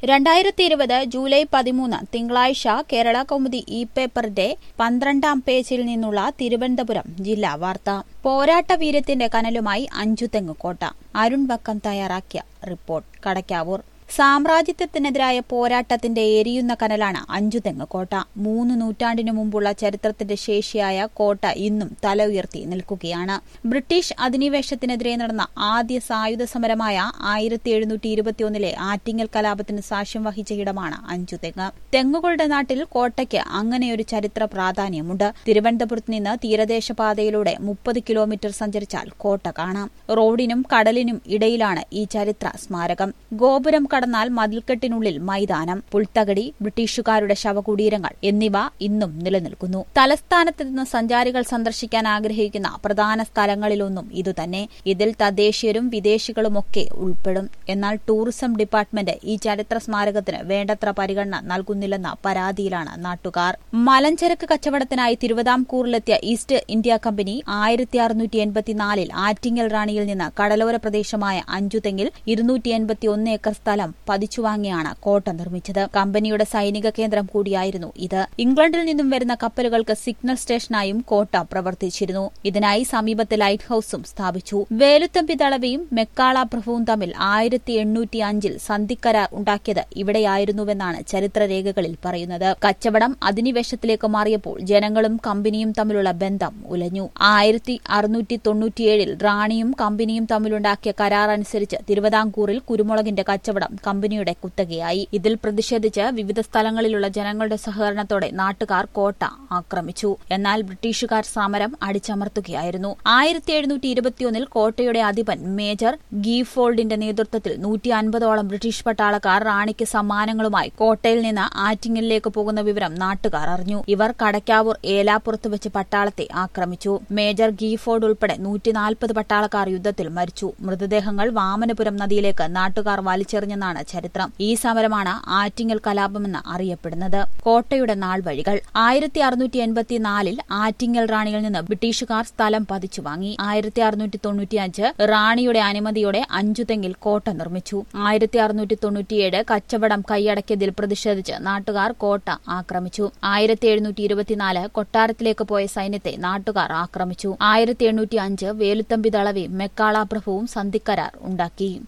രണ്ടായിരത്തി ഇരുപത് ജൂലൈ പതിമൂന്ന് തിങ്കളാഴ്ച കേരള കൗമുദി ഇ പേപ്പറിന്റെ പന്ത്രണ്ടാം പേജിൽ നിന്നുള്ള തിരുവനന്തപുരം ജില്ലാ വാർത്ത പോരാട്ട വീര്യത്തിന്റെ കനലുമായി അഞ്ചുതെങ്ങ് കോട്ട അരുൺ വക്കം തയ്യാറാക്കിയ റിപ്പോർട്ട് കടക്കാവൂർ സാമ്രാജ്യത്വത്തിനെതിരായ പോരാട്ടത്തിന്റെ എരിയുന്ന കനലാണ് അഞ്ചുതെങ്ങ് കോട്ട മൂന്ന് നൂറ്റാണ്ടിനു മുമ്പുള്ള ചരിത്രത്തിന്റെ ശേഷിയായ കോട്ട ഇന്നും തല ഉയർത്തി നിൽക്കുകയാണ് ബ്രിട്ടീഷ് അധിനിവേശത്തിനെതിരെ നടന്ന ആദ്യ സായുധ സമരമായ ആയിരത്തി എഴുന്നൂറ്റി ഇരുപത്തിയൊന്നിലെ ആറ്റിങ്ങൽ കലാപത്തിന് സാക്ഷ്യം വഹിച്ച ഇടമാണ് അഞ്ചുതെങ്ങ് തെങ്ങുകളുടെ നാട്ടിൽ കോട്ടയ്ക്ക് അങ്ങനെയൊരു ചരിത്ര പ്രാധാന്യമുണ്ട് തിരുവനന്തപുരത്ത് നിന്ന് തീരദേശ പാതയിലൂടെ മുപ്പത് കിലോമീറ്റർ സഞ്ചരിച്ചാൽ കോട്ട കാണാം റോഡിനും കടലിനും ഇടയിലാണ് ഈ ചരിത്ര സ്മാരകം ഗോപുരം കടന്നാൽ മതിൽക്കെട്ടിനുള്ളിൽ മൈതാനം പുൽത്തകടി ബ്രിട്ടീഷുകാരുടെ ശവകുടീരങ്ങൾ എന്നിവ ഇന്നും നിലനിൽക്കുന്നു തലസ്ഥാനത്ത് നിന്ന് സഞ്ചാരികൾ സന്ദർശിക്കാൻ ആഗ്രഹിക്കുന്ന പ്രധാന സ്ഥലങ്ങളിലൊന്നും ഇതുതന്നെ ഇതിൽ തദ്ദേശീയരും വിദേശികളുമൊക്കെ ഉൾപ്പെടും എന്നാൽ ടൂറിസം ഡിപ്പാർട്ട്മെന്റ് ഈ ചരിത്ര സ്മാരകത്തിന് വേണ്ടത്ര പരിഗണന നൽകുന്നില്ലെന്ന പരാതിയിലാണ് നാട്ടുകാർ മലഞ്ചരക്ക് കച്ചവടത്തിനായി തിരുവിതാംകൂറിലെത്തിയ ഈസ്റ്റ് ഇന്ത്യ കമ്പനി ആയിരത്തി അറുന്നൂറ്റി എൺപത്തിനാലിൽ ആറ്റിങ്ങൽ റാണിയിൽ നിന്ന് കടലോര പ്രദേശമായ അഞ്ചുതെങ്ങിൽ ഇരുന്നൂറ്റി എൺപത്തിയൊന്ന് ഏക്കർ സ്ഥലം പതിച്ചുവാങ്ങിയാണ് കോട്ട നിർമ്മിച്ചത് കമ്പനിയുടെ സൈനിക കേന്ദ്രം കൂടിയായിരുന്നു ഇത് ഇംഗ്ലണ്ടിൽ നിന്നും വരുന്ന കപ്പലുകൾക്ക് സിഗ്നൽ സ്റ്റേഷനായും കോട്ട പ്രവർത്തിച്ചിരുന്നു ഇതിനായി സമീപത്തെ ലൈറ്റ് ഹൌസും സ്ഥാപിച്ചു വേലുത്തമ്പി ദളവയും മെക്കാള പ്രഭുവും തമ്മിൽ ആയിരത്തി എണ്ണൂറ്റി അഞ്ചിൽ സന്ധിക്കരാർ ഉണ്ടാക്കിയത് ഇവിടെയായിരുന്നുവെന്നാണ് ചരിത്രരേഖകളിൽ പറയുന്നത് കച്ചവടം അധിനിവേശത്തിലേക്ക് മാറിയപ്പോൾ ജനങ്ങളും കമ്പനിയും തമ്മിലുള്ള ബന്ധം ഉലഞ്ഞു ആയിരത്തി അറുന്നൂറ്റി തൊണ്ണൂറ്റിയേഴിൽ റാണിയും കമ്പനിയും തമ്മിലുണ്ടാക്കിയ കരാർ അനുസരിച്ച് തിരുവിതാംകൂറിൽ കുരുമുളകിന്റെ കച്ചവടം കമ്പനിയുടെ കുത്തകയായി ഇതിൽ പ്രതിഷേധിച്ച് വിവിധ സ്ഥലങ്ങളിലുള്ള ജനങ്ങളുടെ സഹകരണത്തോടെ നാട്ടുകാർ കോട്ട ആക്രമിച്ചു എന്നാൽ ബ്രിട്ടീഷുകാർ സമരം അടിച്ചമർത്തുകയായിരുന്നു ആയിരത്തി എഴുന്നൂറ്റി ഇരുപത്തിയൊന്നിൽ കോട്ടയുടെ അധിപൻ മേജർ ഗീഫോൾഡിന്റെ നേതൃത്വത്തിൽ നൂറ്റി അൻപതോളം ബ്രിട്ടീഷ് പട്ടാളക്കാർ റാണിക്ക് സമ്മാനങ്ങളുമായി കോട്ടയിൽ നിന്ന് ആറ്റിങ്ങലിലേക്ക് പോകുന്ന വിവരം നാട്ടുകാർ അറിഞ്ഞു ഇവർ കടക്കാവൂർ ഏലാപ്പുറത്ത് വെച്ച് പട്ടാളത്തെ ആക്രമിച്ചു മേജർ ഗീഫോർഡ് ഉൾപ്പെടെ നൂറ്റിനാൽപ്പത് പട്ടാളക്കാർ യുദ്ധത്തിൽ മരിച്ചു മൃതദേഹങ്ങൾ വാമനപുരം നദിയിലേക്ക് നാട്ടുകാർ വലിച്ചെറിഞ്ഞെന്നാണ് ചരിത്രം ഈ സമരമാണ് ആറ്റിങ്ങൽ കലാപമെന്ന് അറിയപ്പെടുന്നത് കോട്ടയുടെ നാൾ വഴികൾ ആയിരത്തി അറുന്നൂറ്റി എൺപത്തിനാലിൽ ആറ്റിങ്ങൽ റാണിയിൽ നിന്ന് ബ്രിട്ടീഷുകാർ സ്ഥലം പതിച്ചു വാങ്ങി ആയിരത്തി അറുന്നൂറ്റി തൊണ്ണൂറ്റിയഞ്ച് റാണിയുടെ അനുമതിയോടെ അഞ്ചുതെങ്ങിൽ കോട്ട നിർമ്മിച്ചു ആയിരത്തി അറുന്നൂറ്റി തൊണ്ണൂറ്റിയേഴ് കച്ചവടം കൈയടക്കിയതിൽ പ്രതിഷേധിച്ച് നാട്ടുകാർ കോട്ട ആക്രമിച്ചു ആയിരത്തി എഴുന്നൂറ്റി ഇരുപത്തിനാല് കൊട്ടാരത്തിലേക്ക് പോയ സൈന്യത്തെ നാട്ടുകാർ ആക്രമിച്ചു ആയിരത്തി എണ്ണൂറ്റി അഞ്ച് വേലുത്തമ്പി ദളവയും മെക്കാള പ്രഭുവും സന്ധിക്കരാർ ഉണ്ടാക്കി